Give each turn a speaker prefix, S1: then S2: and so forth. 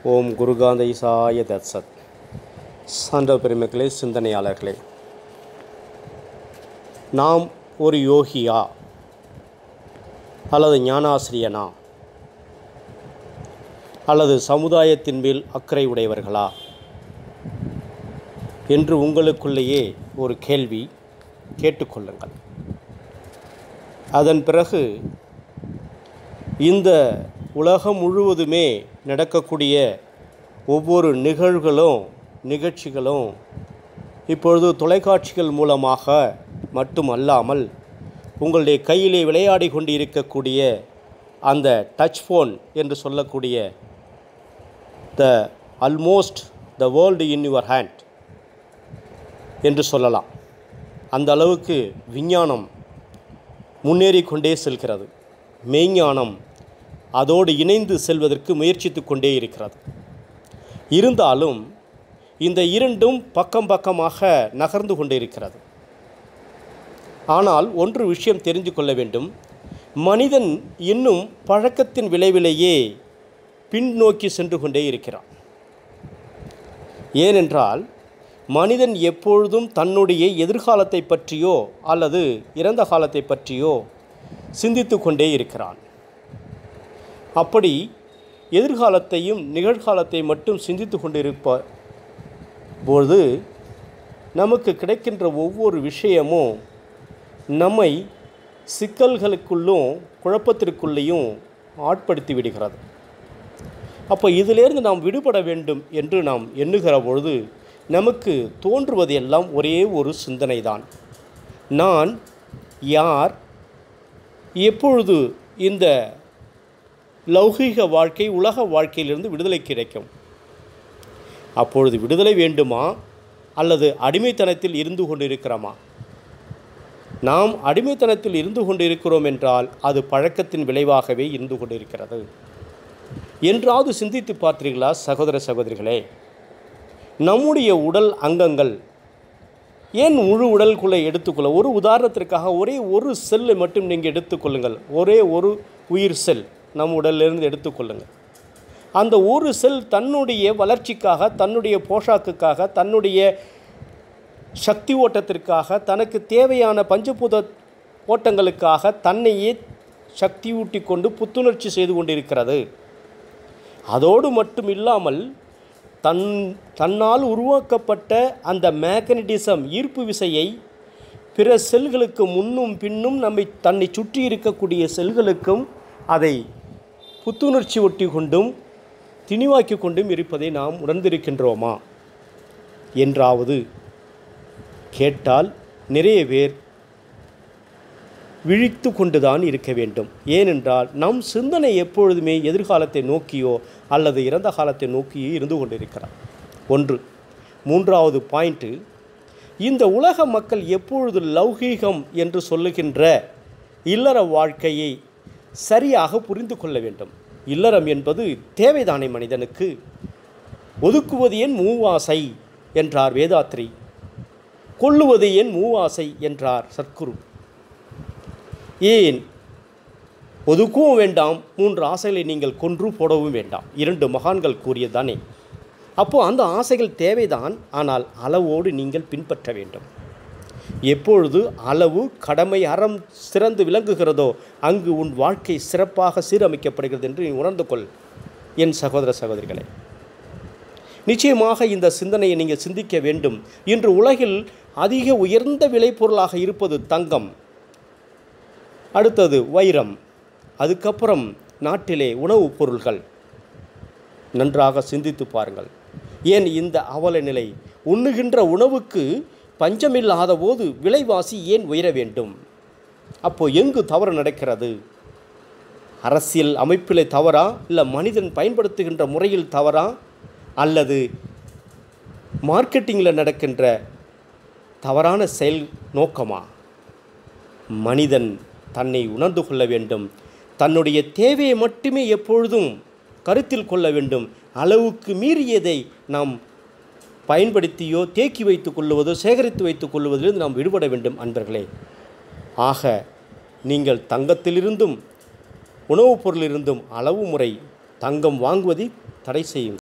S1: ஓம் குருகாந்த ஈசாய தத்சத் சான்ற பெருமக்களே சிந்தனையாளர்களே நாம் ஒரு யோகியா அல்லது ஞானாசிரியனா அல்லது சமுதாயத்தின் மேல் அக்கறை உடையவர்களா என்று உங்களுக்குள்ளேயே ஒரு கேள்வி கேட்டுக்கொள்ளுங்கள் அதன் பிறகு இந்த உலகம் முழுவதுமே நடக்கக்கூடிய ஒவ்வொரு நிகழ்வுகளும் நிகழ்ச்சிகளும் இப்பொழுது தொலைக்காட்சிகள் மூலமாக மட்டுமல்லாமல் உங்களுடைய கையிலே விளையாடி கொண்டு இருக்கக்கூடிய அந்த டச் ஃபோன் என்று சொல்லக்கூடிய the almost the world in your hand என்று சொல்லலாம் அந்த அளவுக்கு விஞ்ஞானம் முன்னேறி கொண்டே செல்கிறது மெய்ஞானம் அதோடு இணைந்து செல்வதற்கு முயற்சித்து கொண்டே இருக்கிறது இருந்தாலும் இந்த இரண்டும் பக்கம் பக்கமாக நகர்ந்து கொண்டே இருக்கிறது ஆனால் ஒன்று விஷயம் தெரிந்து கொள்ள வேண்டும் மனிதன் இன்னும் பழக்கத்தின் விளைவிலேயே பின்னோக்கி சென்று கொண்டே இருக்கிறான் ஏனென்றால் மனிதன் எப்பொழுதும் தன்னுடைய எதிர்காலத்தை பற்றியோ அல்லது இறந்த காலத்தை பற்றியோ சிந்தித்து கொண்டே இருக்கிறான் அப்படி எதிர்காலத்தையும் நிகழ்காலத்தை மட்டும் சிந்தித்து கொண்டிருப்ப போது நமக்கு கிடைக்கின்ற ஒவ்வொரு விஷயமும் நம்மை சிக்கல்களுக்குள்ளும் குழப்பத்திற்குள்ளேயும் ஆட்படுத்தி விடுகிறது அப்போ இதிலிருந்து நாம் விடுபட வேண்டும் என்று நாம் எண்ணுகிற பொழுது நமக்கு தோன்றுவது எல்லாம் ஒரே ஒரு சிந்தனை தான் நான் யார் எப்பொழுது இந்த லௌகீக வாழ்க்கை உலக வாழ்க்கையிலிருந்து விடுதலை கிடைக்கும் அப்பொழுது விடுதலை வேண்டுமா அல்லது அடிமைத்தனத்தில் இருந்து கொண்டிருக்கிறோமா நாம் அடிமைத்தனத்தில் இருந்து கொண்டிருக்கிறோம் என்றால் அது பழக்கத்தின் விளைவாகவே இருந்து கொண்டிருக்கிறது என்றாவது சிந்தித்து பார்த்தீர்களா சகோதர சகோதரிகளே நம்முடைய உடல் அங்கங்கள் ஏன் முழு உடலுக்குள்ளே எடுத்துக்கொள்ள ஒரு உதாரணத்திற்காக ஒரே ஒரு செல்லை மட்டும் நீங்கள் எடுத்துக்கொள்ளுங்கள் ஒரே ஒரு உயிர் செல் நம் உடலிலிருந்து எடுத்துக்கொள்ளுங்கள் அந்த ஒரு செல் தன்னுடைய வளர்ச்சிக்காக தன்னுடைய போஷாக்குக்காக தன்னுடைய சக்தி ஓட்டத்திற்காக தனக்கு தேவையான பஞ்சபூத ஓட்டங்களுக்காக தன்னையே சக்தி ஊட்டி கொண்டு புத்துணர்ச்சி செய்து கொண்டிருக்கிறது அதோடு மட்டும் இல்லாமல் தன் தன்னால் உருவாக்கப்பட்ட அந்த மேக்கனிட்டிசம் ஈர்ப்பு விசையை பிற செல்களுக்கு முன்னும் பின்னும் நம்மை தன்னை சுற்றி இருக்கக்கூடிய செல்களுக்கும் அதை புத்துணர்ச்சி ஒட்டி கொண்டும் திணிவாக்கி கொண்டும் இருப்பதை நாம் உணர்ந்திருக்கின்றோமா என்றாவது கேட்டால் நிறைய பேர் விழித்து கொண்டுதான் இருக்க வேண்டும் ஏனென்றால் நம் சிந்தனை எப்பொழுதுமே எதிர்காலத்தை நோக்கியோ அல்லது இறந்த காலத்தை நோக்கியோ இருந்து கொண்டிருக்கிறார் ஒன்று மூன்றாவது பாயிண்ட்டு இந்த உலக மக்கள் எப்பொழுது லௌகீகம் என்று சொல்லுகின்ற இல்லற வாழ்க்கையை சரியாக புரிந்து கொள்ள வேண்டும் இல்லறம் என்பது தேவைதானே மனிதனுக்கு ஒதுக்குவது என் மூவாசை என்றார் வேதாத்ரி கொள்ளுவது என் மூவாசை என்றார் சத்குரு ஏன் ஒதுக்கவும் வேண்டாம் மூன்று ஆசைகளை நீங்கள் கொன்று போடவும் வேண்டாம் இரண்டு மகான்கள் கூறியதானே அப்போது அந்த ஆசைகள் தேவைதான் ஆனால் அளவோடு நீங்கள் பின்பற்ற வேண்டும் எப்பொழுது அளவு கடமை அறம் சிறந்து விளங்குகிறதோ அங்கு உன் வாழ்க்கை சிறப்பாக சீரமைக்கப்படுகிறது என்று நீ உணர்ந்து கொள் என் சகோதர சகோதரிகளே நிச்சயமாக இந்த சிந்தனையை நீங்கள் சிந்திக்க வேண்டும் இன்று உலகில் அதிக உயர்ந்த விளைபொருளாக இருப்பது தங்கம் அடுத்தது வைரம் அதுக்கப்புறம் நாட்டிலே உணவுப் பொருள்கள் நன்றாக சிந்தித்து பாருங்கள் ஏன் இந்த அவல நிலை உண்ணுகின்ற உணவுக்கு பஞ்சமில்லாத போது விலைவாசி ஏன் உயர வேண்டும் அப்போ எங்கு தவறு நடக்கிறது அரசியல் அமைப்பிலே தவறா இல்லை மனிதன் பயன்படுத்துகின்ற முறையில் தவறா அல்லது மார்க்கெட்டிங்கில் நடக்கின்ற தவறான செயல் நோக்கமா மனிதன் தன்னை உணர்ந்து கொள்ள வேண்டும் தன்னுடைய தேவையை மட்டுமே எப்பொழுதும் கருத்தில் கொள்ள வேண்டும் அளவுக்கு மீறியதை நாம் பயன்படுத்தியோ தேக்கி வைத்துக் கொள்வதோ சேகரித்து வைத்துக் கொள்வதிலிருந்து நாம் விடுபட வேண்டும் அன்பர்களே ஆக நீங்கள் தங்கத்திலிருந்தும் உணவுப் பொருளிலிருந்தும் அளவு முறை தங்கம் வாங்குவதை தடை செய்யுங்கள்